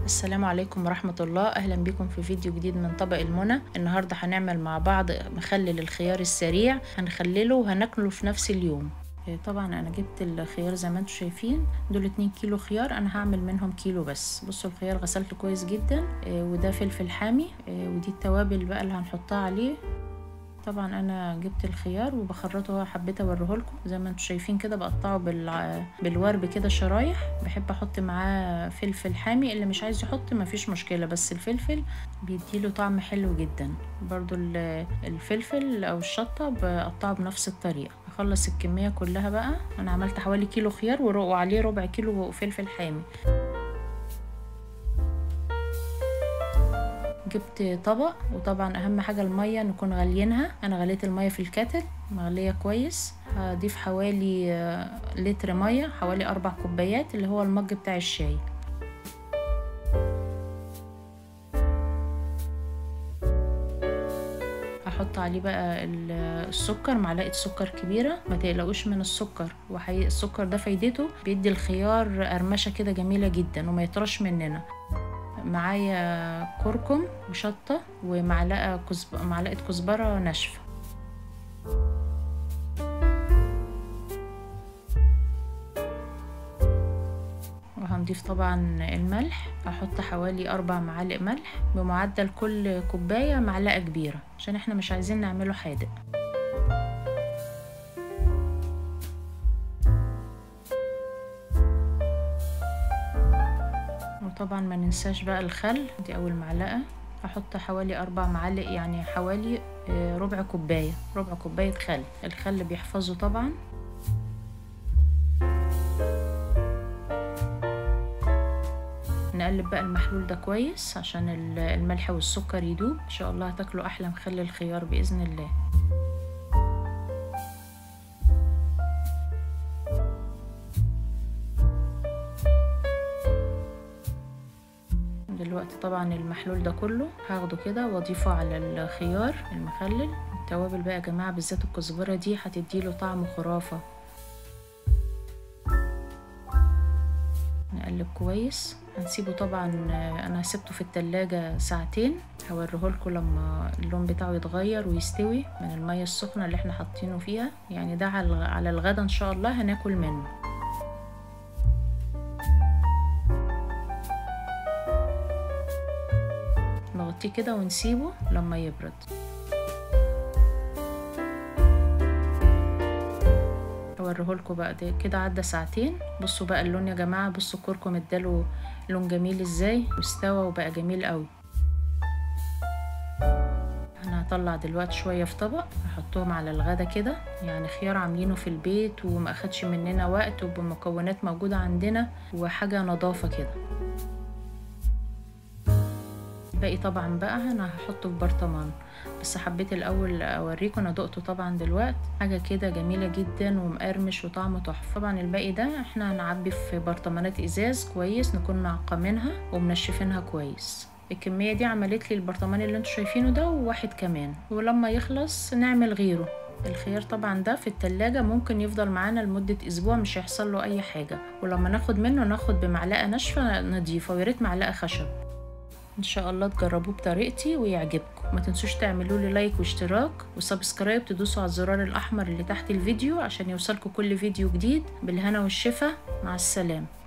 السلام عليكم ورحمة الله أهلا بكم في فيديو جديد من طبق المنى النهاردة هنعمل مع بعض مخلل الخيار السريع هنخلله وهناكله في نفس اليوم طبعا انا جبت الخيار زي ما انتم شايفين دول 2 كيلو خيار انا هعمل منهم كيلو بس بصوا الخيار غسلته كويس جدا وده فلفل حامي ودي التوابل بقى اللي هنحطها عليه طبعا انا جبت الخيار وبخرطه حبيت اوريه لكم زي ما انتم شايفين كده بقطعه بالع... بالورب كده شرايح بحب احط معاه فلفل حامي اللي مش عايز يحط مفيش مشكله بس الفلفل بيديله طعم حلو جدا برضو الفلفل او الشطه بقطعه بنفس الطريقه اخلص الكميه كلها بقى انا عملت حوالي كيلو خيار وعليه ربع كيلو فلفل حامي جبت طبق وطبعا اهم حاجه الميه نكون غاليينها انا غليت الميه في الكاتل مغليه كويس هضيف حوالي لتر ميه حوالي اربع كوبايات اللي هو المج بتاع الشاي هحط عليه بقى السكر معلقه سكر كبيره ما تقلقوش من السكر وحقيقي السكر ده فايدته بيدي الخيار قرمشه كده جميله جدا وما يطرش مننا معايا كركم وشطة ومعلقة كزب... معلقة كزبرة ناشفة وهنضيف طبعا الملح هحط حوالي أربع معالق ملح بمعدل كل كوباية معلقة كبيرة عشان احنا مش عايزين نعمله حادق وطبعا ما ننساش بقى الخل دي اول معلقه هحط حوالي اربع معالق يعني حوالي ربع كوبايه ربع كوبايه خل الخل بيحفظه طبعا نقلب بقى المحلول ده كويس عشان الملح والسكر يدوب ان شاء الله هتاكلوا احلى مخلل خيار باذن الله دلوقتي طبعا المحلول ده كله هاخده كده واضيفه على الخيار المخلل التوابل بقى يا جماعه بالذات الكزبره دي هتديله طعم خرافه نقلب كويس هنسيبه طبعا انا سبته في التلاجة ساعتين هوريهولكم لما اللون بتاعه يتغير ويستوي من المية السخنة اللي احنا حاطينه فيها يعني ده على الغدا ان شاء الله هناكل منه نغطيه كده ونسيبه لما يبرد اوريهولكوا بقى ده كده عدى ساعتين بصوا بقى اللون يا جماعه بصوا الكركم اداله لون جميل ازاي واستوى وبقى جميل قوي انا هطلع دلوقتي شويه في طبق احطهم على الغدا كده يعني خيار عاملينه في البيت وما اخدش مننا وقت وبمكونات موجوده عندنا وحاجه نظافه كده الباقي طبعا بقى انا هحطه في برطمان بس حبيت الاول اوريكم انا دقته طبعا دلوقتي حاجه كده جميله جدا ومقرمش وطعمه تحفه طبعا الباقي ده احنا هنعبي في برطمانات ازاز كويس نكون معقمينها ومنشفينها كويس الكميه دي عملت لي البرطمان اللي انتوا شايفينه ده وواحد كمان ولما يخلص نعمل غيره الخيار طبعا ده في التلاجة ممكن يفضل معانا لمدة أسبوع مش هيحصل له أي حاجة ولما ناخد منه ناخد بمعلقة ناشفة نضيفة وياريت معلقة خشب ان شاء الله تجربوه بطريقتي ويعجبكم ما تنسوش تعملوا لي لايك واشتراك وسبسكرايب تدوسوا على الزرار الاحمر اللي تحت الفيديو عشان يوصلكم كل فيديو جديد بالهنا والشفا مع السلامه